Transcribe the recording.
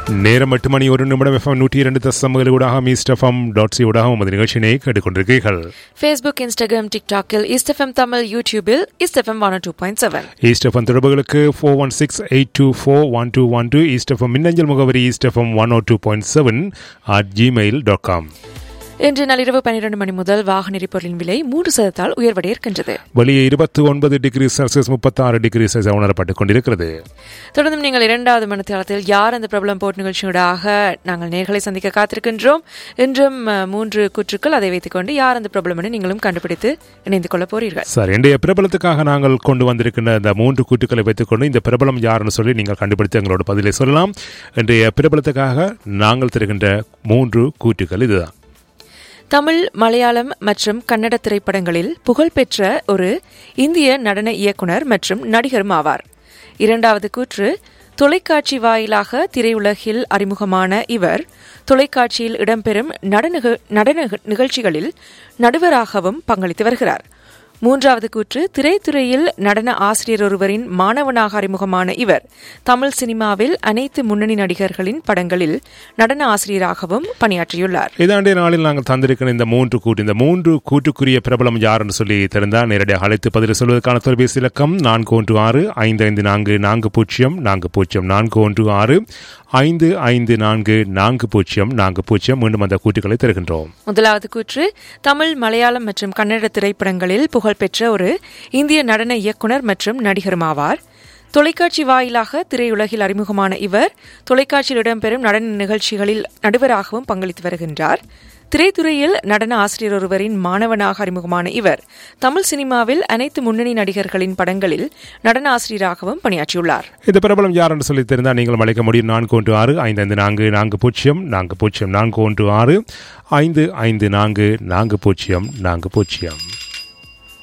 நேரம் எட்டு மணி ஒரு நிமிடம் எஃப்எம் நூற்றி இரண்டு தசமகள் ஊடாக ஈஸ்ட் எஃப்எம் டாட் சி ஊடாக உமது நிகழ்ச்சியினை கேட்டுக்கொண்டிருக்கிறீர்கள் ஃபேஸ்புக் இன்ஸ்டாகிராம் டிக்டாக்கில் இஸ்டெஃபம் தமிழ் யூடியூபில் east FM one two point seven east FM தொடர்புகளுக்கு four one six eight two four one two one two east FM மின்னஞ்சல் முகவரி east FM one O two point seven at Gmail dot com இன்று நள்ளிரவு பன்னிரண்டு மணி முதல் வாகன எரிபொருளின் விலை மூன்று சதத்தால் உயர்வடைய இருக்கின்றது வெளியே இருபத்தி ஒன்பது டிகிரி செல்சியஸ் முப்பத்தாறு டிகிரி செல்சியஸ் உணரப்பட்டுக் கொண்டிருக்கிறது தொடர்ந்தும் நீங்கள் இரண்டாவது மணித்தளத்தில் யார் அந்த பிரபலம் போட் நிகழ்ச்சியோடாக நாங்கள் நேர்களை சந்திக்க காத்திருக்கின்றோம் இன்றும் அஹ், மூன்று கூற்றுக்கள் அதை வைத்துக்கொண்டு யார் அந்த பிரபலம் என நீங்களும் கண்டுபிடித்து இணைந்து கொள்ள போறீர்கள் சார் இன்றைய பிரபலத்துக்காக நாங்கள் கொண்டு வந்திருக்கின்ற இந்த மூன்று கூட்டுக்களை வைத்துக்கொண்டு இந்த பிரபலம் யாருன்னு சொல்லி நீங்கள் கண்டுபிடித்து எங்களோட பதிலை சொல்லலாம் இன்றைய பிரபலத்துக்காக நாங்கள் தருகின்ற மூன்று கூட்டுக்கள் இதுதான் தமிழ் மலையாளம் மற்றும் கன்னட திரைப்படங்களில் புகழ்பெற்ற ஒரு இந்திய நடன இயக்குனர் மற்றும் நடிகரும் ஆவார் இரண்டாவது கூற்று தொலைக்காட்சி வாயிலாக திரையுலகில் அறிமுகமான இவர் தொலைக்காட்சியில் இடம்பெறும் நடன நடன நிகழ்ச்சிகளில் நடுவராகவும் பங்களித்து வருகிறார் மூன்றாவது கூற்று திரைத்துறையில் நடன ஆசிரியர் ஒருவரின் மாணவனாக அறிமுகமான இவர் தமிழ் சினிமாவில் அனைத்து முன்னணி நடிகர்களின் படங்களில் நடன ஆசிரியராகவும் பணியாற்றியுள்ளார் இதாண்டிய நாளில் நாங்கள் தந்திருக்கிற இந்த மூன்று கூட்டு இந்த மூன்று கூட்டுக்குரிய பிரபலம் யாருன்னு சொல்லி தெரிந்தால் நேரடியாக அழைத்து பதில் சொல்வதற்கான தொலைபேசி இலக்கம் நான்கு ஒன்று ஆறு ஐந்து ஐந்து நான்கு நான்கு பூஜ்ஜியம் நான்கு பூஜ்ஜியம் நான்கு ஒன்று ஆறு ஐந்து ஐந்து நான்கு நான்கு பூஜ்ஜியம் நான்கு பூஜ்ஜியம் மீண்டும் அந்த கூட்டுகளை தருகின்றோம் முதலாவது கூற்று தமிழ் மலையாளம் மற்றும் கன்னட திரைப்படங்களில் புகழ்பெற்ற ஒரு இந்திய நடன இயக்குனர் மற்றும் நடிகரும் ஆவார் தொலைக்காட்சி வாயிலாக திரையுலகில் அறிமுகமான இவர் தொலைக்காட்சியில் இடம்பெறும் நடன நிகழ்ச்சிகளில் நடுவராகவும் பங்களித்து வருகின்றார் திரைத்துறையில் நடன ஆசிரியர் ஒருவரின் மாணவனாக அறிமுகமான இவர் தமிழ் சினிமாவில் அனைத்து முன்னணி நடிகர்களின் படங்களில் நடன ஆசிரியராகவும் பணியாற்றியுள்ளார் இந்த பிரபலம் யார் என்று சொல்லி தெரிந்தால் நீங்கள் அழைக்க முடியும் நான்கு ஒன்று ஆறு ஐந்து ஐந்து நான்கு நான்கு பூஜ்ஜியம் நான்கு பூஜ்ஜியம் நான்கு ஒன்று ஆறு ஐந்து ஐந்து நான்கு நான்கு பூஜ்ஜியம் நான்கு பூஜ்ஜியம்